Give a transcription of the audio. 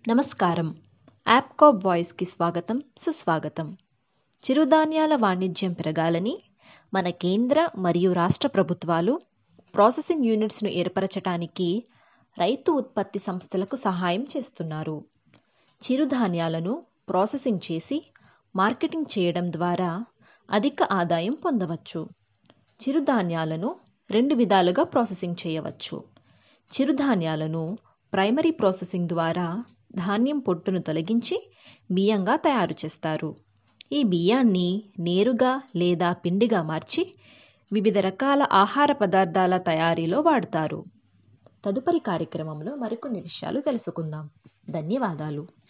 నమస్కారం యాప్కాప్ వాయిస్కి స్వాగతం సుస్వాగతం చిరుధాన్యాల వాణిజ్యం పెరగాలని మన కేంద్ర మరియు రాష్ట్ర ప్రభుత్వాలు ప్రాసెసింగ్ యూనిట్స్ను ఏర్పరచటానికి రైతు ఉత్పత్తి సంస్థలకు సహాయం చేస్తున్నారు చిరుధాన్యాలను ప్రాసెసింగ్ చేసి మార్కెటింగ్ చేయడం ద్వారా అధిక ఆదాయం పొందవచ్చు చిరుధాన్యాలను రెండు విధాలుగా ప్రాసెసింగ్ చేయవచ్చు చిరుధాన్యాలను ప్రైమరీ ప్రాసెసింగ్ ద్వారా ధాన్యం పొట్టును తొలగించి బియ్యంగా తయారు చేస్తారు ఈ బియ్యాన్ని నేరుగా లేదా పిండిగా మార్చి వివిధ రకాల ఆహార పదార్థాల తయారీలో వాడతారు తదుపరి కార్యక్రమంలో మరికొన్ని విషయాలు తెలుసుకుందాం ధన్యవాదాలు